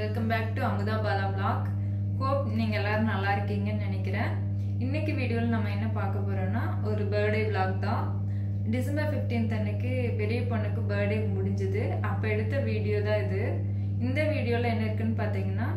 Welcome back to Amutha Bala vlog hope நீங்கள் எல்லாரும் நல்லா இருக்கீங்கன்னு நினைக்கிறேன் இன்னைக்கு வீடியோவில் நம்ம என்ன பார்க்க போகிறோம்னா ஒரு பர்த்டே vlog தான் டிசம்பர் 15th அன்னைக்கு பெரிய பொண்ணுக்கு பர்த்டே முடிஞ்சுது அப்போ எடுத்த வீடியோ தான் இது இந்த வீடியோவில் என்ன இருக்குன்னு பார்த்தீங்கன்னா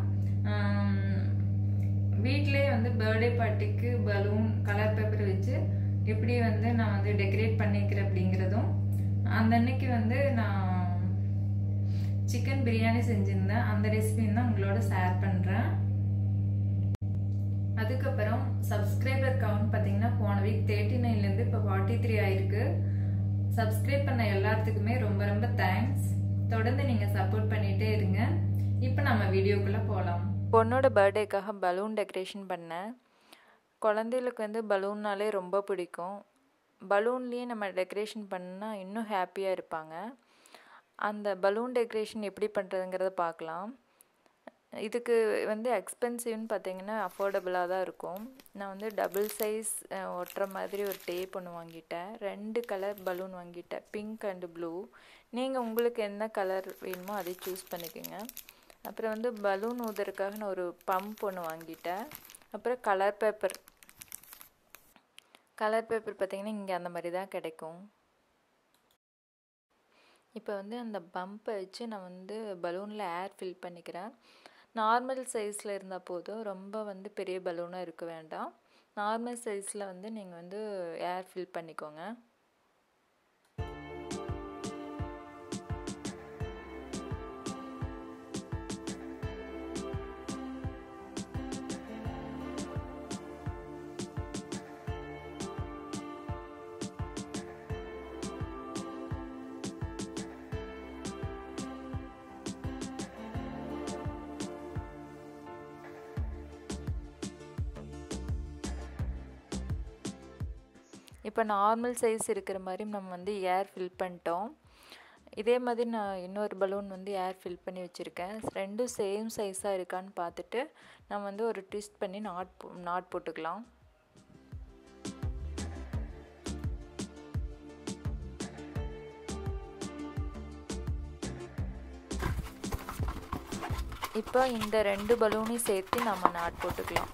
வீட்டிலே வந்து பர்த்டே பார்ட்டிக்கு பலூன் கலர் பேப்பர் வச்சு எப்படி வந்து நான் வந்து டெக்கரேட் பண்ணிக்கிறேன் அப்படிங்கிறதும் அந்த அன்னைக்கு வந்து நான் சிக்கன் பிரியாணி செஞ்சுருந்தேன் அந்த ரெசிபியும் தான் உங்களோட ஷேர் பண்ணுறேன் அதுக்கப்புறம் சப்ஸ்கிரைபர் கவுண்ட் பார்த்தீங்கன்னா போன வீக் தேர்ட்டி நைன்லேருந்து இப்போ ஃபார்ட்டி த்ரீ ஆயிருக்கு சப்ஸ்கிரைப் பண்ண எல்லாத்துக்குமே ரொம்ப ரொம்ப தேங்க்ஸ் தொடர்ந்து நீங்கள் சப்போர்ட் பண்ணிகிட்டே இருங்க இப்போ நம்ம வீடியோக்குள்ளே போகலாம் பொண்ணோட பர்த்டேக்காக பலூன் டெக்கரேஷன் பண்ணேன் குழந்தைகளுக்கு வந்து பலூன்னாலே ரொம்ப பிடிக்கும் பலூன்லேயே நம்ம டெக்கரேஷன் பண்ணால் இன்னும் ஹாப்பியாக இருப்பாங்க அந்த பலூன் டெக்கரேஷன் எப்படி பண்ணுறதுங்கிறத பார்க்கலாம் இதுக்கு வந்து எக்ஸ்பென்சிவ்னு பார்த்தீங்கன்னா அஃபோர்டபுளாக தான் இருக்கும் நான் வந்து டபுள் சைஸ் ஒட்டுற மாதிரி ஒரு டேப் ஒன்று வாங்கிட்டேன் ரெண்டு கலர் பலூன் வாங்கிட்டேன் பிங்க் அண்டு ப்ளூ நீங்கள் உங்களுக்கு என்ன கலர் வேணுமோ அதை சூஸ் பண்ணிக்கோங்க அப்புறம் வந்து பலூன் ஊதுறதுக்காக நான் ஒரு பம்ப் ஒன்று வாங்கிட்டேன் அப்புறம் கலர் பேப்பர் கலர் பேப்பர் பார்த்திங்கன்னா இங்கே அந்த மாதிரி தான் கிடைக்கும் இப்போ வந்து அந்த பம்பை வச்சு நான் வந்து பலூனில் ஏர் ஃபில் பண்ணிக்கிறேன் நார்மல் சைஸில் இருந்தால் போதும் ரொம்ப வந்து பெரிய பலூனாக இருக்க வேண்டாம் நார்மல் சைஸில் வந்து நீங்கள் வந்து ஏர் ஃபில் பண்ணிக்கோங்க இப்போ நார்மல் சைஸ் இருக்கிற மாதிரி நம்ம வந்து ஏர் ஃபில் பண்ணிட்டோம் இதே மாதிரி நான் இன்னொரு பலூன் வந்து ஏர் ஃபில் பண்ணி வச்சுருக்கேன் ரெண்டும் சேம் சைஸாக இருக்கான்னு பார்த்துட்டு நம்ம வந்து ஒரு ட்விஸ்ட் பண்ணி நாட் நாட் போட்டுக்கலாம் இப்போ இந்த ரெண்டு பலூனையும் சேர்த்து நம்ம நாட் போட்டுக்கலாம்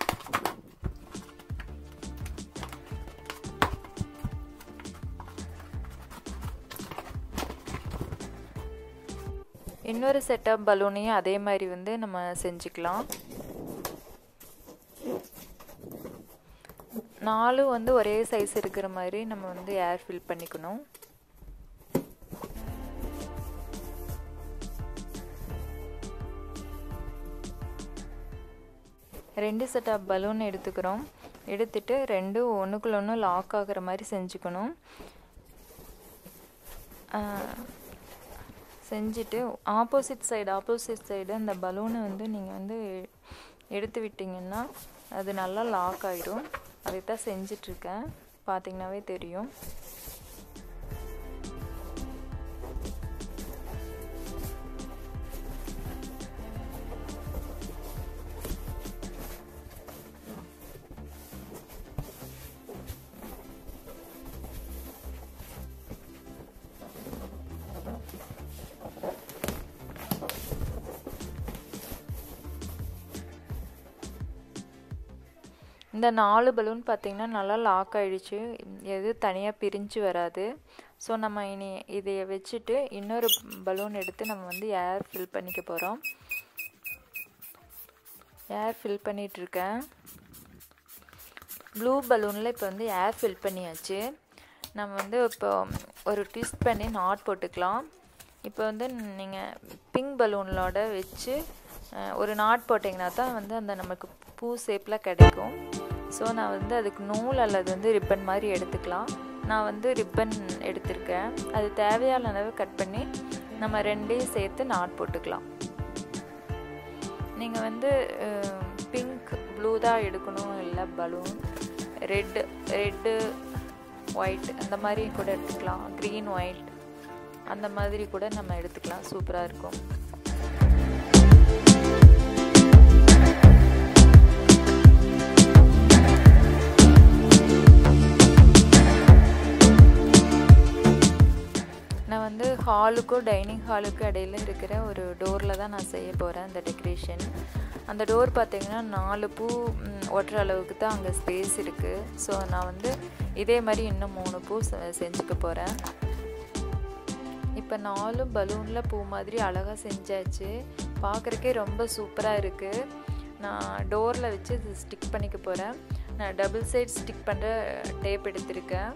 இன்னொரு செட்டப் பலூனையும் அதே மாதிரி வந்து நம்ம செஞ்சுக்கலாம் நாலும் வந்து ஒரே சைஸ் இருக்கிற மாதிரி நம்ம வந்து ஏர் ஃபில் பண்ணிக்கணும் ரெண்டு செட் ஆஃப் பலூன் எடுத்துக்கிறோம் எடுத்துட்டு ரெண்டும் ஒன்றுக்குள்ள ஒன்று லாக் ஆகிற மாதிரி செஞ்சுக்கணும் செஞ்சுட்டு ஆப்போசிட் சைடு ஆப்போசிட் சைடு அந்த பலூனை வந்து நீங்கள் வந்து எடுத்து விட்டிங்கன்னா அது நல்லா லாக் ஆகிடும் அதை தான் செஞ்சிட்ருக்கேன் பார்த்தீங்கன்னாவே தெரியும் இந்த நாலு பலூன் பார்த்திங்கன்னா நல்லா லாக் ஆகிடுச்சு எது தனியாக பிரிஞ்சு வராது ஸோ நம்ம இனி இதை வச்சுட்டு இன்னொரு பலூன் எடுத்து நம்ம வந்து ஏர் ஃபில் பண்ணிக்க போகிறோம் ஏர் ஃபில் பண்ணிகிட்ருக்கேன் ப்ளூ பலூனில் இப்போ வந்து ஏர் ஃபில் பண்ணியாச்சு நம்ம வந்து இப்போ ஒரு ட்விஸ்ட் பண்ணி நாட் போட்டுக்கலாம் இப்போ வந்து நீங்கள் பிங்க் பலூனோட வச்சு ஒரு நாட் போட்டிங்கன்னா தான் வந்து அந்த நமக்கு பூ ஷேப்பில் கிடைக்கும் ஸோ நான் வந்து அதுக்கு நூல் அல்லது வந்து ரிப்பன் மாதிரி எடுத்துக்கலாம் நான் வந்து ரிப்பன் எடுத்திருக்கேன் அது தேவையான அளவு கட் பண்ணி நம்ம ரெண்டையும் சேர்த்து நாட் போட்டுக்கலாம் நீங்கள் வந்து பிங்க் ப்ளூ தான் எடுக்கணும் இல்லை பலூன் ரெட்டு ரெட்டு ஒயிட் அந்த மாதிரி கூட எடுத்துக்கலாம் க்ரீன் ஒயிட் அந்த மாதிரி கூட நம்ம எடுத்துக்கலாம் சூப்பராக இருக்கும் நான் வந்து ஹாலுக்கும் டைனிங் ஹாலுக்கும் இடையில இருக்கிற ஒரு டோரில் தான் நான் செய்ய போகிறேன் இந்த டெக்கரேஷன் அந்த டோர் பார்த்திங்கன்னா நாலு பூ ஒட்டுற அளவுக்கு தான் அங்கே ஸ்பேஸ் இருக்குது ஸோ நான் வந்து இதே மாதிரி இன்னும் மூணு பூ செஞ்சுக்க போகிறேன் இப்போ நாலும் பலூனில் பூ மாதிரி அழகாக செஞ்சாச்சு பார்க்குறக்கே ரொம்ப சூப்பராக இருக்குது நான் டோரில் வச்சு இது ஸ்டிக் பண்ணிக்க போகிறேன் நான் டபுள் சைட் ஸ்டிக் பண்ணுற டேப் எடுத்திருக்கேன்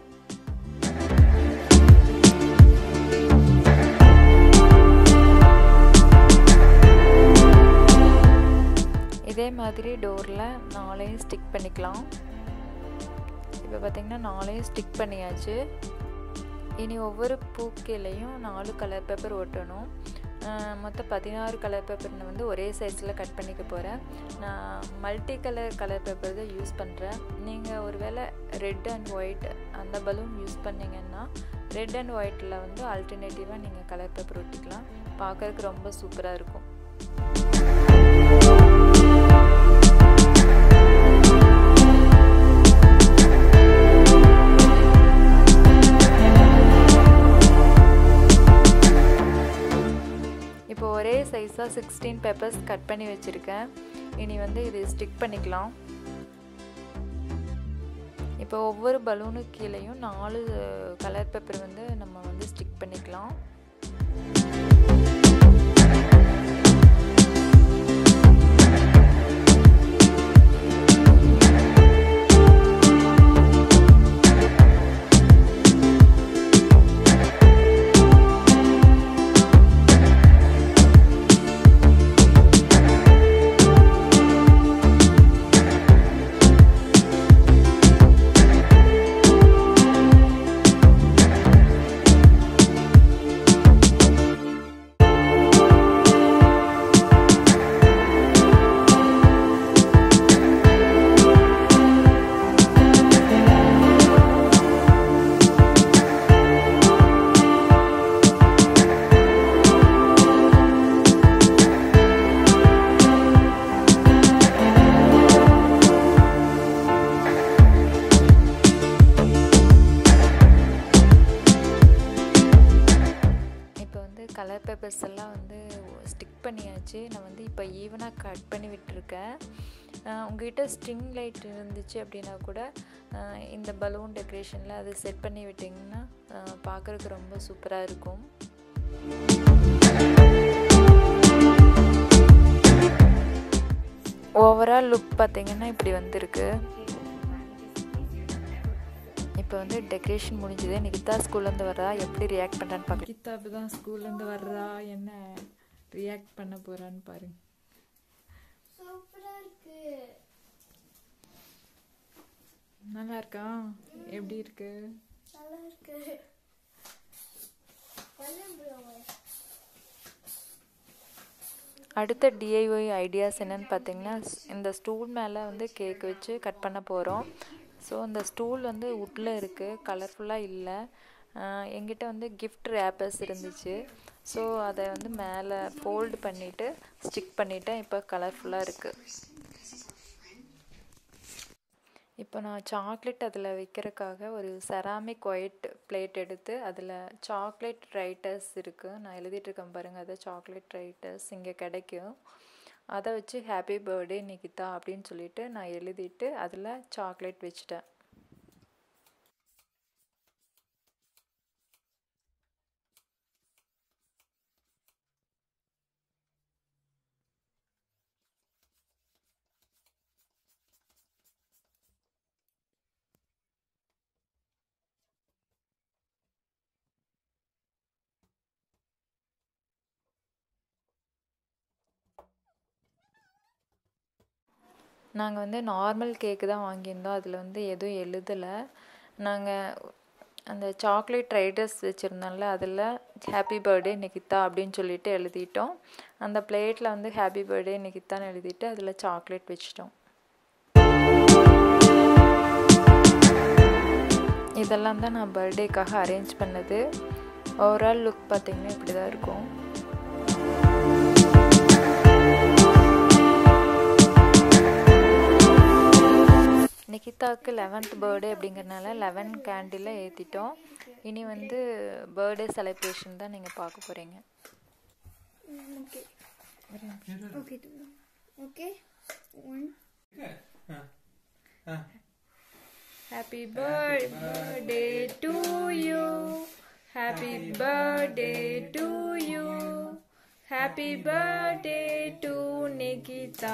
இதே மாதிரி டோரில் நாளையும் ஸ்டிக் பண்ணிக்கலாம் இப்போ பார்த்திங்கன்னா நாளையும் ஸ்டிக் பண்ணியாச்சு இனி ஒவ்வொரு பூக்கிலையும் நாலு கலர் பேப்பர் ஒட்டணும் மொத்தம் பதினாறு கலர் பேப்பர்னு வந்து ஒரே சைஸில் கட் பண்ணிக்க போகிறேன் நான் மல்டி கலர் கலர் பேப்பர் தான் யூஸ் பண்ணுறேன் நீங்கள் ஒருவேளை ரெட் அண்ட் ஒயிட் அந்த பலூன் யூஸ் பண்ணிங்கன்னா ரெட் அண்ட் ஒயிட்டில் வந்து ஆல்டர்னேட்டிவாக நீங்கள் கலர் பேப்பர் ஒட்டிக்கலாம் பார்க்குறதுக்கு ரொம்ப சூப்பராக இருக்கும் இப்போ ஒரே சைஸாக சிக்ஸ்டீன் பேப்பர்ஸ் கட் பண்ணி வச்சுருக்கேன் இனி வந்து இது ஸ்டிக் பண்ணிக்கலாம் இப்போ ஒவ்வொரு பலூனு கீழேயும் நாலு கலர் பேப்பர் வந்து நம்ம வந்து ஸ்டிக் பண்ணிக்கலாம் கலர் பேப்பர்ஸ் எல்லாம் வந்து ஸ்டிக் பண்ணியாச்சு நான் வந்து இப்போ ஈவனாக கட் பண்ணி விட்டுருக்கேன் உங்ககிட்ட ஸ்ட்ரிங் லைட் இருந்துச்சு அப்படின்னா கூட இந்த பலூன் டெக்கரேஷனில் அது செட் பண்ணி விட்டிங்கன்னா பார்க்குறதுக்கு ரொம்ப சூப்பராக இருக்கும் ஓவரால் லுக் பார்த்திங்கன்னா இப்படி வந்திருக்கு இப்போ வந்து டெக்கரேஷன் முடிஞ்சது நிகிதா ஸ்கூல்லேருந்து வர்றா எப்படி ரியாக்ட் பண்ணுறான்னு பார்க்க நிகிதா இப்போ தான் ஸ்கூல்லேருந்து வர்றா என்ன ரியாக்ட் பண்ண போகிறான்னு பாருங்க சூப்பரா இருக்கு நல்லா இருக்கா எப்படி இருக்கு நல்லா இருக்கு பலூன் ப்ரோ அடுத்த டிஐஒய் ஐடியாஸ் என்னன்னு பார்த்தீங்கன்னா இந்த ஸ்டூல் மேலே வந்து கேக் வச்சு கட் பண்ண போகிறோம் ஸோ இந்த ஸ்டூல் வந்து வுட்டில் இருக்குது கலர்ஃபுல்லாக இல்லை எங்கிட்ட வந்து கிஃப்ட் ரேப்பர்ஸ் இருந்துச்சு ஸோ அதை வந்து மேலே ஃபோல்டு பண்ணிவிட்டு ஸ்டிக் பண்ணிவிட்டேன் இப்போ கலர்ஃபுல்லாக இருக்குது இப்போ நான் சாக்லேட் அதில் வைக்கிறதுக்காக ஒரு செராமிக் ஒயிட் பிளேட் எடுத்து அதில் சாக்லேட் ரைட்டர்ஸ் இருக்குது நான் எழுதிட்டுருக்கேன் பாருங்கள் அது சாக்லேட் ரைட்டர்ஸ் இங்கே கிடைக்கும் அதை வச்சு ஹாப்பி பர்த்டே நிகிதா அப்படின்னு சொல்லிட்டு நான் எழுதிட்டு அதில் சாக்லேட் வச்சுட்டேன் நாங்கள் வந்து நார்மல் கேக்கு தான் வாங்கியிருந்தோம் அதில் வந்து எதுவும் எழுதலை நாங்கள் அந்த சாக்லேட் ரைடர்ஸ் வச்சுருந்தோம்ல அதில் ஹாப்பி பர்த்டே நிகிதா அப்படின்னு சொல்லிட்டு எழுதிட்டோம் அந்த பிளேட்டில் வந்து ஹாப்பி பர்த்டே நிகிதான்னு எழுதிட்டு அதில் சாக்லேட் வச்சிட்டோம் இதெல்லாம் தான் நான் பர்த்டேக்காக அரேஞ்ச் பண்ணது ஓவரால் லுக் பார்த்திங்கன்னா இப்படி தான் இருக்கும் நிகிதா நிகிதாவுக்கு லெவன்த் பர்த்டே அப்படிங்கிறனால லெவன் கேண்டில் ஏற்றிட்டோம் இனி வந்து பர்த்டே செலிப்ரேஷன் தான் நீங்கள் பார்க்க போகிறீங்க okay okay okay one Happy birthday to you. Happy birthday to you. Happy birthday to Nikita.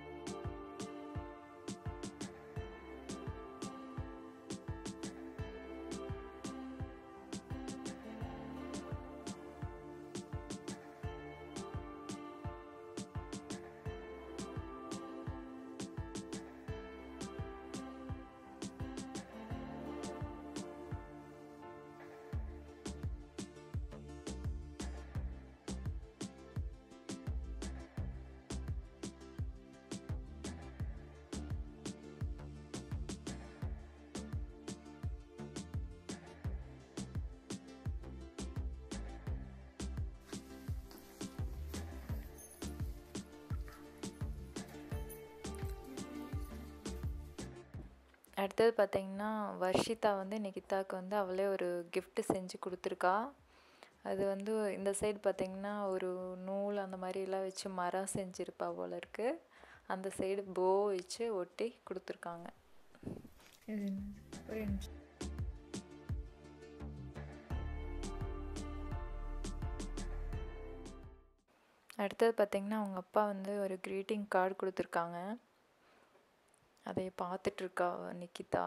அடுத்தது பார்த்தீங்கன்னா வர்ஷிதா வந்து நிகிதாவுக்கு வந்து அவளே ஒரு gift செஞ்சு கொடுத்துருக்கா அது வந்து இந்த சைடு பார்த்தீங்கன்னா ஒரு நூல் அந்த மாதிரிலாம் வச்சு மரம் செஞ்சுருப்பா போல இருக்கு அந்த சைடு போ வச்சு ஒட்டி கொடுத்துருக்காங்க ஒரே நிமிஷம் அடுத்தது பார்த்தீங்கன்னா அவங்க அப்பா வந்து ஒரு greeting கார்டு கொடுத்துருக்காங்க அதை பார்த்துட்டு இருக்கா நிக்கிதா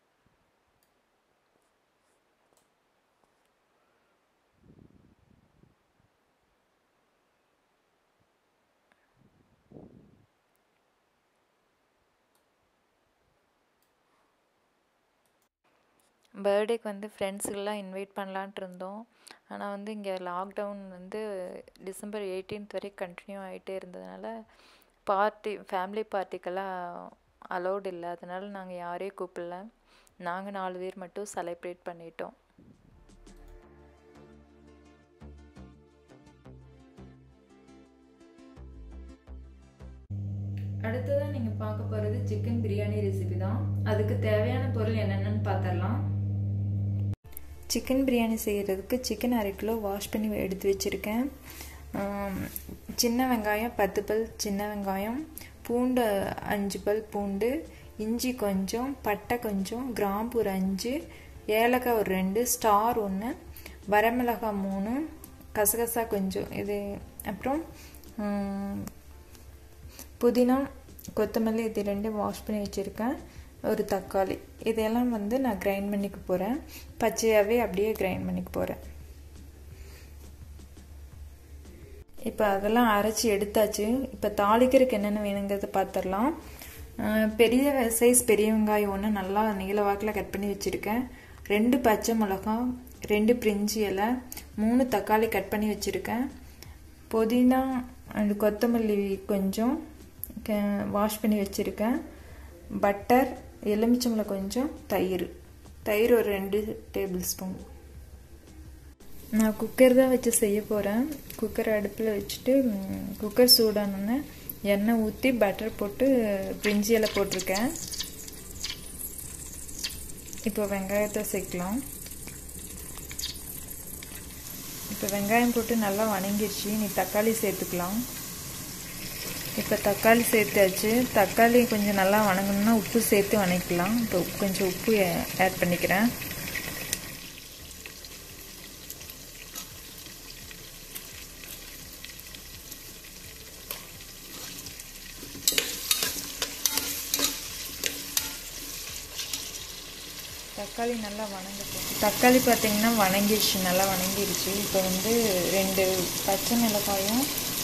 பர்த்டேக்கு வந்து ஃப்ரெண்ட்ஸுக்கெல்லாம் இன்வைட் பண்ணலான்ட்டு இருந்தோம் ஆனால் வந்து இங்கே லாக்டவுன் வந்து டிசம்பர் எயிட்டீன்த் வரைக்கும் கண்டினியூ ஆகிட்டே இருந்ததுனால பார்ட்டி ஃபேமிலி பார்ட்டிக்கெல்லாம் அலௌட் இல்லை அதனால் நாங்கள் யாரையும் கூப்பிடல நாங்கள் நாலு பேர் மட்டும் செலிப்ரேட் பண்ணிட்டோம் அடுத்ததான் நீங்கள் பார்க்க போகிறது சிக்கன் பிரியாணி ரெசிபி தான் அதுக்கு தேவையான பொருள் என்னென்னு பார்த்துடலாம் சிக்கன் பிரியாணி செய்கிறதுக்கு சிக்கன் அரை கிலோ வாஷ் பண்ணி எடுத்து வச்சுருக்கேன் சின்ன வெங்காயம் பத்து பல் சின்ன வெங்காயம் பூண்டு அஞ்சு பல் பூண்டு இஞ்சி கொஞ்சம் பட்டை கொஞ்சம் கிராம்பு ஒரு அஞ்சு ஏலக்காய் ஒரு ரெண்டு ஸ்டார் ஒன்று வரமிளகாய் மூணு கசகசா கொஞ்சம் இது அப்புறம் புதினா கொத்தமல்லி இது ரெண்டும் வாஷ் பண்ணி வச்சுருக்கேன் ஒரு தக்காளி இதெல்லாம் வந்து நான் கிரைண்ட் பண்ணிக்க போகிறேன் பச்சையாகவே அப்படியே கிரைண்ட் பண்ணிக்க போகிறேன் இப்போ அதெல்லாம் அரைச்சி எடுத்தாச்சு இப்போ தாளிக்கிறதுக்கு என்னென்ன வேணுங்கிறத பார்த்துடலாம் பெரிய சைஸ் பெரிய வெங்காயம் ஒன்று நல்லா நீல வாக்கில் கட் பண்ணி வச்சுருக்கேன் ரெண்டு பச்சை மிளகாய் ரெண்டு பிரிஞ்சி இலை மூணு தக்காளி கட் பண்ணி வச்சுருக்கேன் புதினா அண்ட் கொத்தமல்லி கொஞ்சம் வாஷ் பண்ணி வச்சுருக்கேன் பட்டர் எலுமிச்சம்பழம் கொஞ்சம் தயிர் தயிர் ஒரு ரெண்டு டேபிள் ஸ்பூன் நான் குக்கர் தான் வச்சு செய்ய போகிறேன் குக்கர் அடுப்பில் வச்சுட்டு குக்கர் சூடானோன்னே எண்ணெய் ஊற்றி பட்டர் போட்டு பிரிஞ்சி இலை போட்டிருக்கேன் இப்போ வெங்காயத்தை சேர்க்கலாம் இப்போ வெங்காயம் போட்டு நல்லா வணங்கிடுச்சு நீ தக்காளி சேர்த்துக்கலாம் இப்போ தக்காளி சேர்த்தாச்சு தக்காளி கொஞ்சம் நல்லா வணங்கணும்னா உப்பு சேர்த்து வணக்கலாம் இப்போ கொஞ்சம் உப்பு ஆட் பண்ணிக்கிறேன் தக்காளி நல்லா வணங்கட்டும் தக்காளி பார்த்தீங்கன்னா வணங்கிடுச்சு நல்லா வணங்கிடுச்சு இப்போ வந்து ரெண்டு பச்சை மிளகாயும்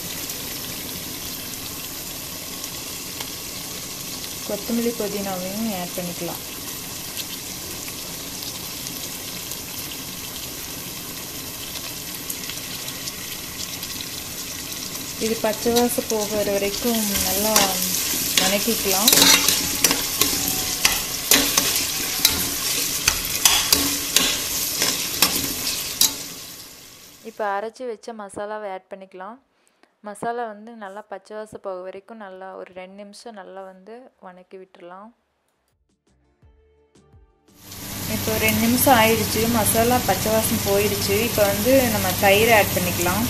கொத்தமல்லி புதினாவையும் ஆட் பண்ணிக்கலாம் இது பச்சை வாசம் போகிற வரைக்கும் நல்லா வணக்கிக்கலாம் இப்போ அரைச்சி வச்ச மசாலாவை ஆட் பண்ணிக்கலாம் மசாலா வந்து நல்லா பச்சை வாசம் போக வரைக்கும் நல்லா ஒரு ரெண்டு நிமிஷம் நல்லா வந்து வணக்கி விட்டுடலாம் இப்போ ரெண்டு நிமிஷம் ஆயிடுச்சு மசாலா பச்சை வாசம் போயிடுச்சு இப்போ வந்து நம்ம தயிர் ஆட் பண்ணிக்கலாம்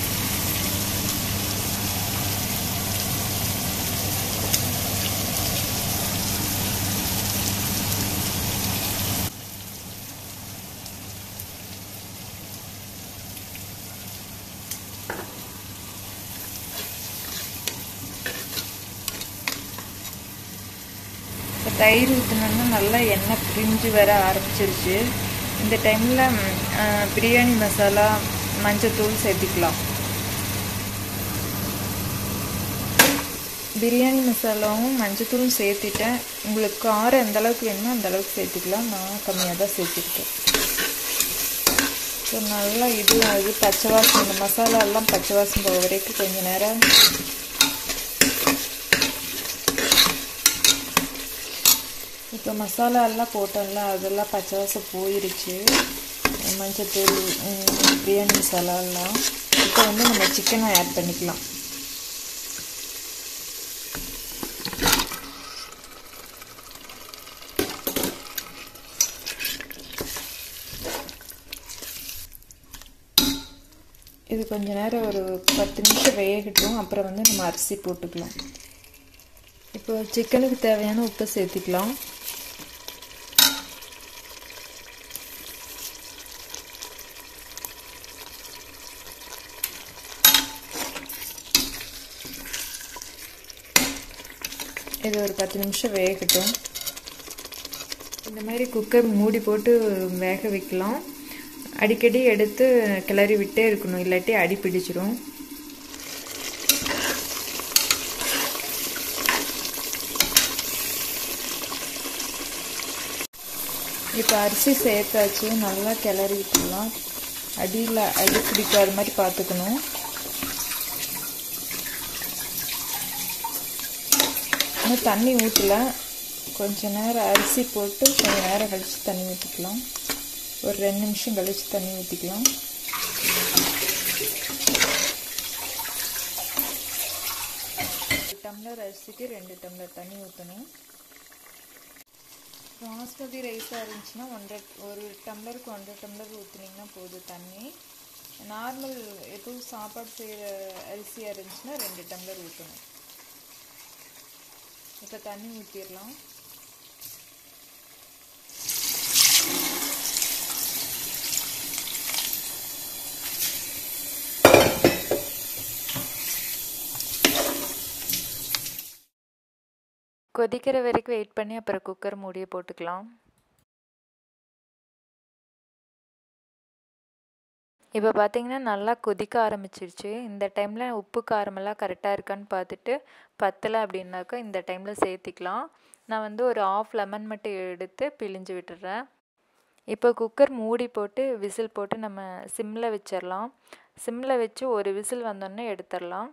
இப்போ தயிர் ஊற்றினோன்னா நல்லா எண்ணெய் பிரிஞ்சு வர ஆரம்பிச்சிருச்சு இந்த டைமில் பிரியாணி மசாலா மஞ்சத்தூள் சேர்த்திக்கலாம் பிரியாணி மசாலாவும் மஞ்சத்தூளும் சேர்த்திட்டேன் உங்களுக்கு காரம் எந்த அளவுக்கு வேணுமோ அந்த அளவுக்கு சேர்த்துக்கலாம் நான் கம்மியாக தான் சேர்த்துருக்கேன் ஸோ நல்லா இது அது பச்சை வாசம் இந்த மசாலா எல்லாம் பச்சை வாசம் போக வரைக்கும் கொஞ்சம் நேரம் இப்போ மசாலா எல்லாம் போட்டோம்ல அதெல்லாம் பச்சை வாசம் போயிருச்சு மஞ்சத்தூள் பிரியாணி மசாலா எல்லாம் இப்போ வந்து நம்ம சிக்கனை ஆட் பண்ணிக்கலாம் இது கொஞ்ச நேரம் ஒரு பத்து நிமிஷம் வேகட்டும் அப்புறம் வந்து நம்ம அரிசி போட்டுக்கலாம் இப்போ சிக்கனுக்கு தேவையான உப்பை சேர்த்திக்கலாம் இது ஒரு பத்து நிமிஷம் வேகட்டும் இந்த மாதிரி குக்கர் மூடி போட்டு வேக வைக்கலாம் அடிக்கடி எடுத்து கிளறி விட்டே இருக்கணும் இல்லாட்டி அடி பிடிச்சிரும் இப்போ அரிசி சேர்த்தாச்சு நல்லா கிளறி விட்டுடலாம் அடியில் அடி பிடிக்காத மாதிரி பார்த்துக்கணும் இன்னும் தண்ணி ஊற்றல கொஞ்ச நேரம் அரிசி போட்டு கொஞ்சம் நேரம் கழித்து தண்ணி ஊற்றிக்கலாம் ஒரு ரெண்டு நிமிஷம் கழித்து தண்ணி ஊற்றிக்கலாம் டம்ளர் அரிசிக்கு ரெண்டு டம்ளர் தண்ணி ஊற்றணும் பாஸ்மதி ரைஸாக இருந்துச்சுன்னா ஒன்றரை ஒரு டம்ளருக்கு ஒன்றரை டம்ளர் ஊற்றுனீங்கன்னா போதும் தண்ணி நார்மல் எதுவும் சாப்பாடு செய்கிற அரிசியாக இருந்துச்சுன்னா ரெண்டு டம்ளர் ஊற்றணும் இப்போ தண்ணி ஊற்றிடலாம் கொதிக்கிற வரைக்கும் வெயிட் பண்ணி அப்புறம் குக்கர் மூடியை போட்டுக்கலாம் இப்போ பார்த்தீங்கன்னா நல்லா கொதிக்க ஆரம்பிச்சிருச்சு இந்த டைமில் உப்பு காரமெல்லாம் கரெக்டாக இருக்கான்னு பார்த்துட்டு பத்தலை அப்படின்னாக்கா இந்த டைமில் சேர்த்திக்கலாம் நான் வந்து ஒரு ஆஃப் லெமன் மட்டும் எடுத்து பிழிஞ்சு விட்டுறேன் இப்போ குக்கர் மூடி போட்டு விசில் போட்டு நம்ம சிம்மில் வச்சிடலாம் சிம்மில் வச்சு ஒரு விசில் வந்தோடனே எடுத்துடலாம்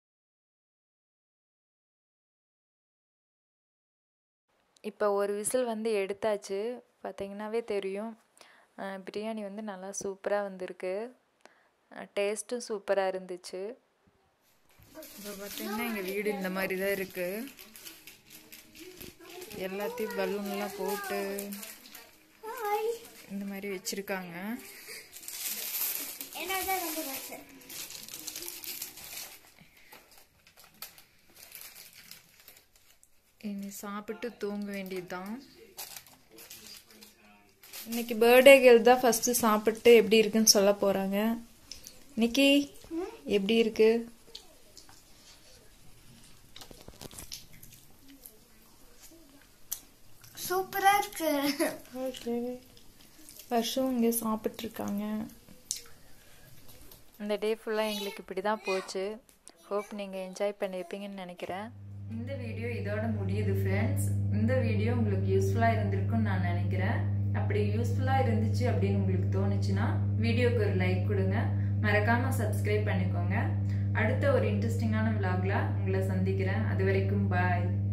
இப்போ ஒரு விசில் வந்து எடுத்தாச்சு பார்த்தீங்கன்னாவே தெரியும் பிரியாணி வந்து நல்லா சூப்பராக வந்திருக்கு டேஸ்ட்டும் சூப்பராக இருந்துச்சு இப்போ பார்த்தீங்கன்னா எங்கள் வீடு இந்த மாதிரி தான் இருக்குது எல்லாத்தையும் பலூன்லாம் போட்டு இந்த மாதிரி வச்சுருக்காங்க என்னதான் ரொம்ப ஆசை இனி சாப்பிட்டு தூங்க வேண்டியது தான் இன்னைக்கு பர்த்டே கேர்ள் தான் ஃபஸ்ட்டு சாப்பிட்டு எப்படி இருக்குன்னு சொல்ல போகிறாங்க நிக்கி எப்படி இருக்கு சூப்பரா இருக்கு ஓகே வருஷம் இங்கே சாப்பிட்ருக்காங்க இந்த டே ஃபுல்லாக எங்களுக்கு இப்படி தான் போச்சு ஹோப் நீங்கள் என்ஜாய் பண்ணியிருப்பீங்கன்னு நினைக்கிறேன் இந்த வீடியோ இதோட முடியுது ஃப்ரெண்ட்ஸ் இந்த வீடியோ உங்களுக்கு யூஸ்ஃபுல்லாக இருந்திருக்கும்னு நான் நினைக்கிறேன் அப்படி யூஸ்ஃபுல்லாக இருந்துச்சு அப்படின்னு உங்களுக்கு தோணுச்சுன்னா வீடியோக்கு ஒரு லைக் கொடுங்க மறக்காமல் சப்ஸ்கிரைப் பண்ணிக்கோங்க அடுத்த ஒரு இன்ட்ரெஸ்டிங்கான விலாகில் உங்களை சந்திக்கிறேன் அது வரைக்கும் பாய்